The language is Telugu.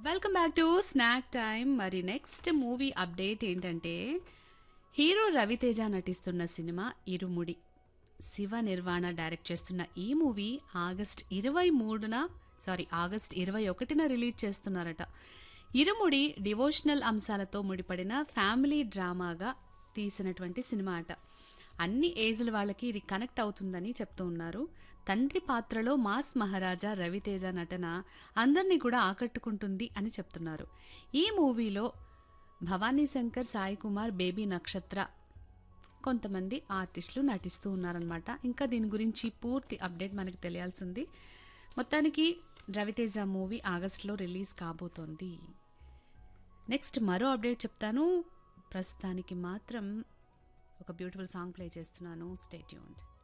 welcome back to snack time మరి నెక్స్ట్ మూవీ అప్డేట్ ఏంటంటే హీరో రవితేజ నటిస్తున్న సినిమా ఇరుముడి శివ నిర్వాణ డైరెక్ట్ చేస్తున్న ఈ మూవీ ఆగస్ట్ ఇరవై మూడున సారీ ఆగస్ట్ ఇరవై ఒకటిన రిలీజ్ చేస్తున్నారట ఇరుముడి డివోషనల్ అంశాలతో ముడిపడిన ఫ్యామిలీ డ్రామాగా తీసినటువంటి సినిమా అట అన్ని ఏజ్ల వాళ్ళకి ఇది కనెక్ట్ అవుతుందని చెప్తూ ఉన్నారు తండ్రి పాత్రలో మాస్ మహారాజా రవితేజ నటన అందరినీ కూడా ఆకట్టుకుంటుంది అని చెప్తున్నారు ఈ మూవీలో భవానీ శంకర్ సాయి కుమార్ బేబీ నక్షత్ర కొంతమంది ఆర్టిస్టులు నటిస్తూ ఉన్నారనమాట ఇంకా దీని గురించి పూర్తి అప్డేట్ మనకు తెలియాల్సింది మొత్తానికి రవితేజ మూవీ ఆగస్టులో రిలీజ్ కాబోతోంది నెక్స్ట్ మరో అప్డేట్ చెప్తాను ప్రస్తుతానికి మాత్రం ఒక బ్యూటిఫుల్ సాంగ్ ప్లే చేస్తున్నాను స్టేట్యూన్డ్